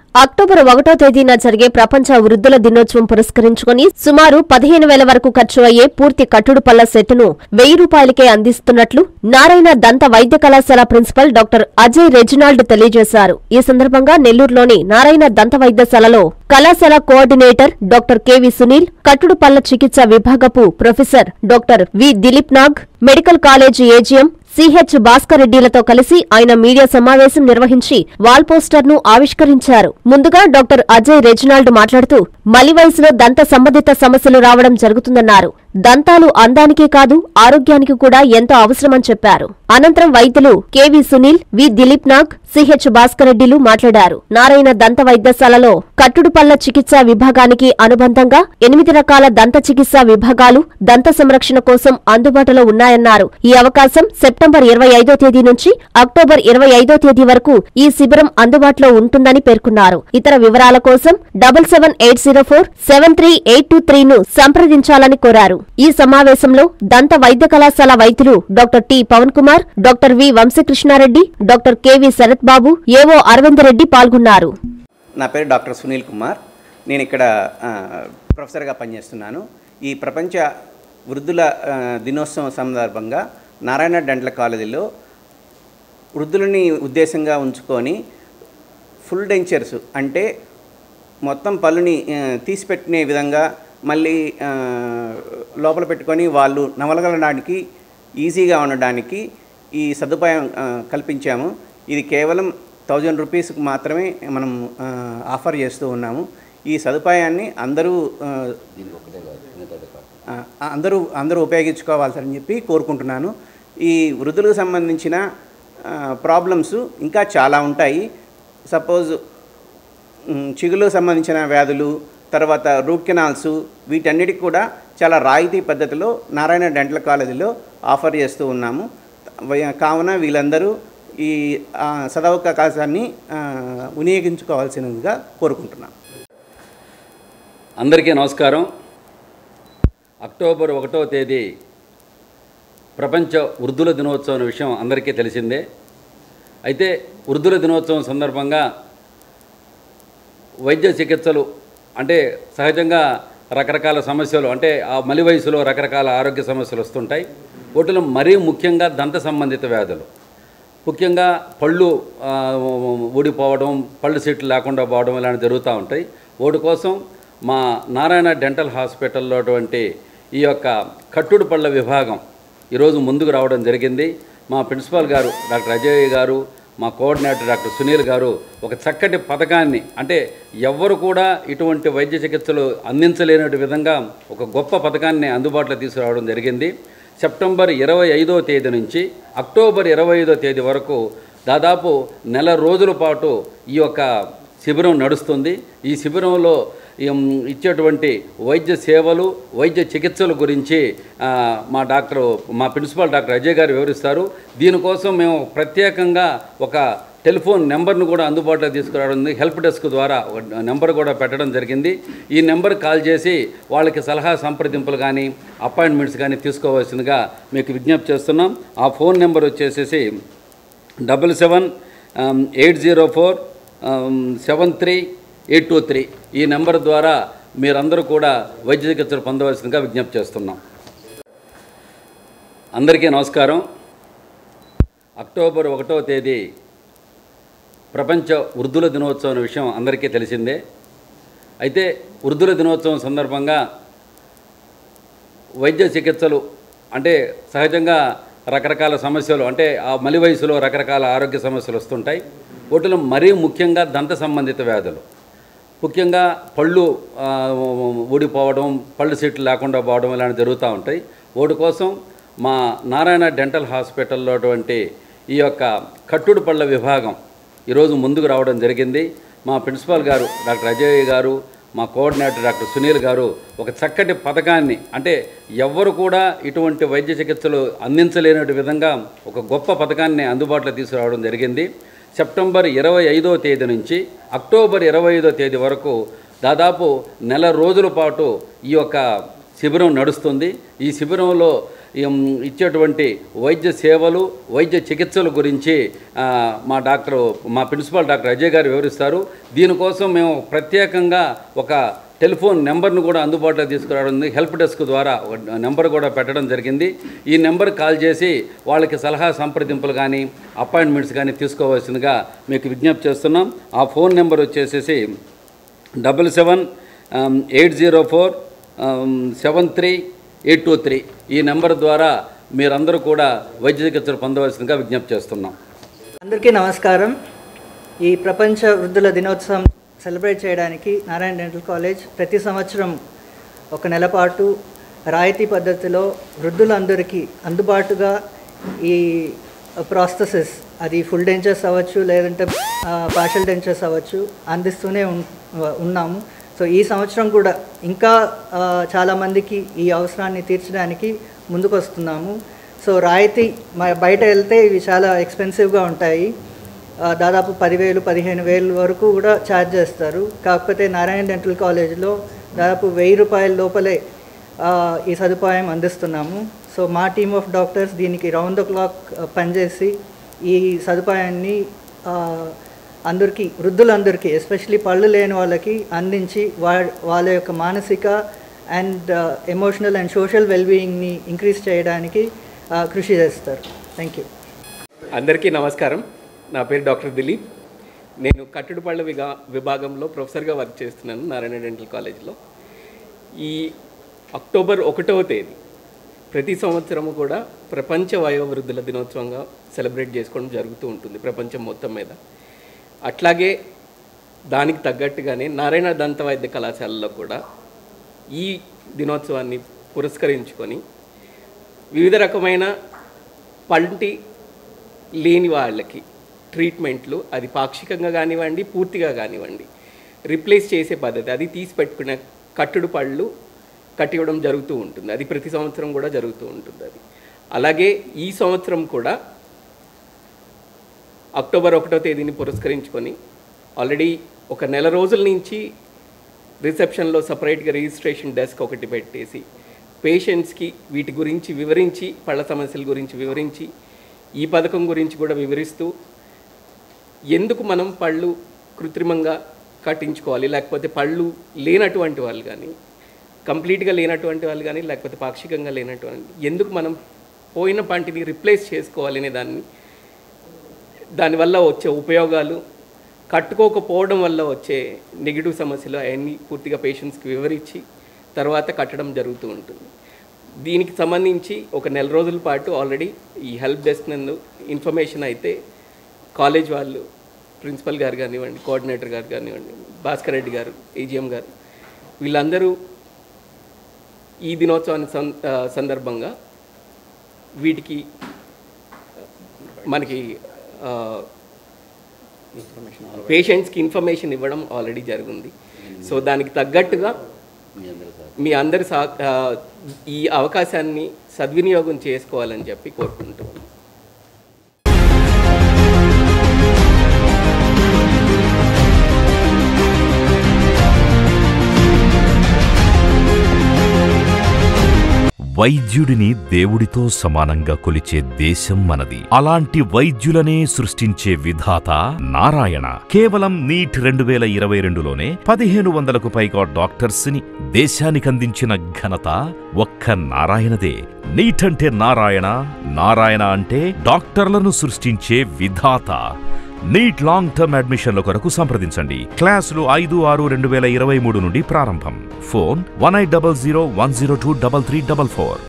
October ఒకటో తేదీన జరిగే ప్రపంచ వృద్ధుల దినోత్సవం పురస్కరించుకుని సుమారు పదిహేను వేల వరకు ఖర్చు అయ్యే పూర్తి కట్టుడు పళ్ల సెట్టును వెయ్యి రూపాయలకే అందిస్తున్నట్లు నారాయణ దంత వైద్య కళాశాల ప్రిన్సిపల్ డాక్టర్ అజయ్ రెజినాల్డ్ తెలియజేశారు ఈ సందర్భంగా నెల్లూరులోని నారాయణ దంత వైద్యశాలలో కళాశాల కోఆర్డినేటర్ డాక్టర్ కెవి సునీల్ కట్టుడు పళ్ల చికిత్స విభాగపు professor doctor V Dilip Nag medical college AGM CH Bhaskar రెడ్డిలతో కలిసి ఆయన మీడియా సమావేశం నిర్వహించి వాల్ పోస్టర్ ను ఆవిష్కరించారు ముందుగా డాక్టర్ అజయ్ రెజినాల్డ్ మాట్లాడుతూ మలి వయసులో దంత సంబంధిత సమస్యలు రావడం జరుగుతుందన్నారు దంతాలు అందానికే కాదు ఆరోగ్యానికి కూడా ఎంతో అవసరమని చెప్పారు అనంతరం వైద్యులు KV Sunil V Dilip Nag CH Bhaskar రెడ్డిలు మాట్లాడారు నారాయణ దంత వైద్యశాలలో కట్టుడు పళ్ల చికిత్సా విభాగానికి అనుబంధంగా ఎనిమిది రకాల దంత చికిత్సా విభాగాలు దంత సంరక్షణ కోసం అందుబాటులో ఉన్నాయన్నారు ఈ అవకాశం సెప్టెంబర్ ఇరవై ఐదో తేదీ నుంచి అక్టోబర్ ఇరవై ఐదో తేదీ వరకు ఈ శిబిరం అందుబాటులో ఉంటుందని పేర్కొన్నారు ఇతర వివరాల కోసం double seven eight zero four seven three eight two three ను సంప్రదించాలని కోరారు ఈ సమావేశంలో దంత వైద్య కళాశాల వైద్యులు doctor T Pawan Kumar doctor V వంశకృష్ణారెడ్డి doctor KV Sarath బాబు ఏవో అరవింద్ రెడ్డి పాల్గొన్నారు నా పేరు డాక్టర్ సునీల్ కుమార్ నేను ఇక్కడ ఆ, ప్రొఫెసర్గా పనిచేస్తున్నాను ఈ ప్రపంచ వృద్ధుల ఆ, దినోత్సవం సందర్భంగా నారాయణ డెంటల్ కాలేజీలో వృద్ధులని ఉద్దేశంగా ఉంచుకొని ఫుల్ డెంచర్స్ అంటే మొత్తం పళ్ళుని ఆ, తీసిపెట్టినే విధంగా మళ్ళీ ఆ, లోపల పెట్టుకొని వాళ్ళు నవలగలడానికి ఈజీగా ఉండడానికి ఈ సదుపాయం ఆ, కల్పించాము ఇది కేవలం థౌజండ్ రూపీస్కి మాత్రమే మనం ఆ, ఆఫర్ చేస్తూ ఉన్నాము ఈ సదుపాయాన్ని అందరూ ఆ, ఆ, అందరూ అందరూ ఉపయోగించుకోవాల్సని చెప్పి కోరుకుంటున్నాను ఈ వృద్ధులకు సంబంధించిన ప్రాబ్లమ్స్ ఇంకా చాలా ఉంటాయి సపోజ్ మ్, చిగుళ్ళకు సంబంధించిన వ్యాధులు తర్వాత రూట్ కెనాల్స్ వీటన్నిటికి కూడా చాలా రాయితీ పద్ధతిలో నారాయణ డెంటల్ కాలేజీలో ఆఫర్ చేస్తూ ఉన్నాము వయ- కావున వీళ్ళందరూ ఈ ఆ, సదవకాశాన్ని ఆ, వినియోగించుకోవాల్సినదిగా కోరుకుంటున్నాను అందరికీ నమస్కారం అక్టోబర్ ఒకటో తేదీ ప్రపంచ వృద్ధుల దినోత్సవం అనే విషయం అందరికీ తెలిసిందే అయితే వృద్ధుల దినోత్సవం సందర్భంగా వైద్య చికిత్సలు అంటే సహజంగా రకరకాల సమస్యలు అంటే ఆ మలి వయసులో రకరకాల ఆరోగ్య సమస్యలు వస్తుంటాయి వాటిలో మరీ ముఖ్యంగా దంత సంబంధిత వ్యాధులు ముఖ్యంగా పళ్ళు ఆ, ఊడిపోవడం పళ్ళు సీట్లు లేకుండా పోవడం ఇలాంటివి జరుగుతూ ఉంటాయి వాటి కోసం మా నారాయణ డెంటల్ హాస్పిటల్లో అటువంటి ఈ యొక్క కట్టుడు పళ్ళ విభాగం ఈరోజు ముందుకు రావడం జరిగింది మా ప్రిన్సిపాల్ గారు డాక్టర్ అజయ్ గారు మా కోఆర్డినేటర్ డాక్టర్ సునీల్ గారు ఒక చక్కటి పథకాన్ని అంటే ఎవ్వరు కూడా ఇటువంటి వైద్య చికిత్సలు అందించలేనటి విధంగా ఒక గొప్ప పథకాన్ని అందుబాటులో తీసుకురావడం జరిగింది సెప్టెంబర్ ఇరవై ఐదో తేదీ నుంచి అక్టోబర్ ఇరవై ఐదో తేదీ వరకు దాదాపు నెల రోజుల పాటు ఈ యొక్క శిబిరం నడుస్తుంది ఈ శిబిరంలో ఉమ్, ఇచ్చేటువంటి వైద్య సేవలు వైద్య చికిత్సల గురించి ఆ, మా డాక్టర్ మా ప్రిన్సిపాల్ డాక్టర్ అజయ్ గారు వివరిస్తారు దీనికోసం మేము ప్రత్యేకంగా ఒక టెలిఫోన్ నెంబర్ను కూడా అందుబాటులో తీసుకురావడం ఉంది. హెల్ప్ డెస్క్ ద్వారా ఒక నెంబర్ కూడా పెట్టడం జరిగింది ఈ నెంబర్ కాల్ చేసి వాళ్ళకి సలహా సంప్రదింపులు కానీ అపాయింట్మెంట్స్ కానీ తీసుకోవాల్సిందిగా మీకు విజ్ఞప్తి చేస్తున్నాం ఆ ఫోన్ నెంబర్ వచ్చేసేసి double seven eight zero four seven three eight two three ఈ నెంబర్ ద్వారా మీరందరూ కూడా వైద్య చికిత్సలు పొందవలసిందిగా విజ్ఞప్తి చేస్తున్నాం అందరికీ నమస్కారం అక్టోబర్ ఒకటో తేదీ ప్రపంచ వృద్ధుల దినోత్సవం అనే విషయం అందరికీ తెలిసిందే అయితే వృద్ధుల దినోత్సవం సందర్భంగా వైద్య చికిత్సలు అంటే సహజంగా రకరకాల సమస్యలు అంటే ఆ మలి వయసులో రకరకాల ఆరోగ్య సమస్యలు వస్తుంటాయి వాటిలో మరీ ముఖ్యంగా దంత సంబంధిత వ్యాధులు ముఖ్యంగా పళ్ళు ఆ, ఊడిపోవడం పళ్ళు సీట్లు లేకుండా పోవడం ఇలాంటివి జరుగుతూ ఉంటాయి వాటి కోసం మా నారాయణ డెంటల్ హాస్పిటల్లో అటువంటి ఈ యొక్క కట్టుడు పళ్ళ విభాగం ఈరోజు ముందుకు రావడం జరిగింది మా ప్రిన్సిపాల్ గారు డాక్టర్ అజయ్ గారు మా కోఆర్డినేటర్ డాక్టర్ సునీల్ గారు ఒక చక్కటి పథకాన్ని అంటే ఎవ్వరు కూడా ఇటువంటి వైద్య చికిత్సలు అందించలేనటి విధంగా ఒక గొప్ప పథకాన్ని అందుబాటులో తీసుకురావడం జరిగింది సెప్టెంబర్ ఇరవై ఐదో తేదీ నుంచి అక్టోబర్ ఇరవై ఐదో తేదీ వరకు దాదాపు నెల రోజుల పాటు ఈ యొక్క శిబిరం నడుస్తుంది ఈ శిబిరంలో ఉమ్, ఇచ్చేటువంటి వైద్య సేవలు వైద్య చికిత్సల గురించి ఆ, మా డాక్టర్ మా ప్రిన్సిపాల్ డాక్టర్ అజయ్ గారు వివరిస్తారు దీనికోసం మేము ప్రత్యేకంగా ఒక టెలిఫోన్ నెంబర్ను కూడా అందుబాటులో తీసుకురావడం ఉంది. హెల్ప్ డెస్క్ ద్వారా ఒక నెంబర్ కూడా పెట్టడం జరిగింది ఈ నెంబర్ కాల్ చేసి వాళ్ళకి సలహా సంప్రదింపులు కానీ అపాయింట్మెంట్స్ కానీ తీసుకోవాల్సిందిగా మీకు విజ్ఞప్తి చేస్తున్నాం ఆ ఫోన్ నెంబర్ వచ్చేసేసి double seven eight zero four seven three eight two three ఈ నెంబర్ ద్వారా మీరందరూ కూడా వైద్య చికిత్సలు పొందవలసిందిగా విజ్ఞప్తి చేస్తున్నాం అందరికీ నమస్కారం ఈ ప్రపంచ వృద్ధుల దినోత్సవం సెలబ్రేట్ చేయడానికి నారాయణ డెంటల్ కాలేజ్ ప్రతి సంవత్సరం ఒక నెల పాటు రాయితీ పద్ధతిలో వృద్ధులందరికీ అందుబాటుగా ఈ ప్రాస్థెసెస్ అది ఫుల్ డెంచర్స్ అవ్వచ్చు లేదంటే పార్షల్ డెంచర్స్ అవ్వచ్చు అందిస్తూనే ఉన్- ఉన్నాము సో ఈ సంవత్సరం కూడా ఇంకా ఆ, చాలామందికి ఈ అవసరాన్ని తీర్చడానికి ముందుకు వస్తున్నాము సో రాయితీ మ- బయట వెళ్తే ఇవి చాలా ఎక్స్పెన్సివ్గా ఉంటాయి ఆ, దాదాపు పదివేలు పదిహేను వేలు వరకు కూడా ఛార్జ్ చేస్తారు కాకపోతే నారాయణ డెంటల్ కాలేజ్లో దాదాపు వెయ్యి రూపాయల లోపలే ఆ, ఈ సదుపాయం అందిస్తున్నాము సో మా టీమ్ ఆఫ్ డాక్టర్స్ దీనికి రౌండ్ ద క్లాక్ పనిచేసి ఈ సదుపాయాన్ని ఆ, అందరికీ వృద్ధులందరికీ ఎస్పెషలీ పళ్ళు లేని వాళ్ళకి అందించి వా వాళ్ళ యొక్క మానసిక అండ్ ఎమోషనల్ అండ్ సోషల్ వెల్బీయింగ్ని ఇంక్రీజ్ చేయడానికి ఆ, కృషి చేస్తారు థ్యాంక్ యూ అందరికీ నమస్కారం నా పేరు డాక్టర్ దిలీప్ నేను కట్టుడుపళ్ళ విగా విభాగంలో ప్రొఫెసర్గా వర్క్ చేస్తున్నాను నారాయణ డెంటల్ కాలేజ్లో ఈ అక్టోబర్ ఒకటవ తేదీ ప్రతి సంవత్సరము కూడా ప్రపంచ వయోవృద్ధుల దినోత్సవంగా సెలబ్రేట్ చేసుకోవడం జరుగుతూ ఉంటుంది ప్రపంచం మొత్తం మీద అట్లాగే దానికి తగ్గట్టుగానే నారాయణ దంత వైద్య కళాశాలలో కూడా ఈ దినోత్సవాన్ని పురస్కరించుకొని వివిధ రకమైన పంటి లేని వాళ్ళకి ట్రీట్మెంట్లు అది పాక్షికంగా కానివ్వండి పూర్తిగా కానివ్వండి రిప్లేస్ చేసే పద్ధతి అది తీసి పెట్టుకునే కట్టుడు పళ్ళు కట్టివ్వడం జరుగుతూ ఉంటుంది అది ప్రతి సంవత్సరం కూడా జరుగుతూ ఉంటుంది అది అలాగే ఈ సంవత్సరం కూడా అక్టోబర్ ఒకటో తేదీని పురస్కరించుకొని ఆల్రెడీ ఒక నెల రోజుల నుంచి రిసెప్షన్లో సపరేట్గా రిజిస్ట్రేషన్ డెస్క్ ఒకటి పెట్టేసి పేషెంట్స్కి వీటి గురించి వివరించి పళ్ళ సమస్యల గురించి వివరించి ఈ పథకం గురించి కూడా వివరిస్తూ ఎందుకు మనం పళ్ళు కృత్రిమంగా కట్టించుకోవాలి లేకపోతే పళ్ళు లేనటువంటి వాళ్ళు కానీ కంప్లీట్గా లేనటువంటి వాళ్ళు కానీ లేకపోతే పాక్షికంగా లేనటువంటి ఎందుకు మనం పోయిన పంటిని రిప్లేస్ చేసుకోవాలి అనే దాన్ని దానివల్ల వచ్చే ఉపయోగాలు కట్టుకోకపోవడం వల్ల వచ్చే నెగిటివ్ సమస్యలు అవన్నీ పూర్తిగా పేషెంట్స్కి వివరించి తర్వాత కట్టడం జరుగుతూ ఉంటుంది దీనికి సంబంధించి ఒక నెల రోజుల పాటు ఆల్రెడీ ఈ హెల్ప్ డెస్క్ నందు ఇన్ఫర్మేషన్ అయితే కాలేజ్ వాళ్ళు ప్రిన్సిపల్ గారు కానివ్వండి కోఆర్డినేటర్ గారు కానివ్వండి భాస్కర్ రెడ్డి గారు ఏజిఎం గారు వీళ్ళందరూ ఈ దినోత్సవాన్ని సం ఆ, సందర్భంగా వీటికి మనకి పేషెంట్స్కి ఇన్ఫర్మేషన్ ఇవ్వడం ఆల్రెడీ జరిగింది సో దానికి తగ్గట్టుగా మీ అందరి సా ఆ, ఈ అవకాశాన్ని సద్వినియోగం చేసుకోవాలని చెప్పి కోరుకుంటున్నాను వైద్యుడిని దేవుడితో సమానంగా కొలిచే దేశం మనది అలాంటి వైద్యులనే సృష్టించే విధాత నారాయణ కేవలం నీట్ రెండు వేల ఇరవై రెండులోనే పదిహేను వందలకు పైగా డాక్టర్స్ ని దేశానికందించిన ఘనత ఒక్క నారాయణదే నీట్ అంటే నారాయణ నారాయణ అంటే డాక్టర్లను సృష్టించే విధాత నీట్ లాంగ్ టర్మ్ అడ్మిషన్ల కొరకు సంప్రదించండి క్లాసులు ఐదు ఆరు రెండు వేల ఇరవై మూడు నుండి ప్రారంభం phone one eight double zero one zero two double three double four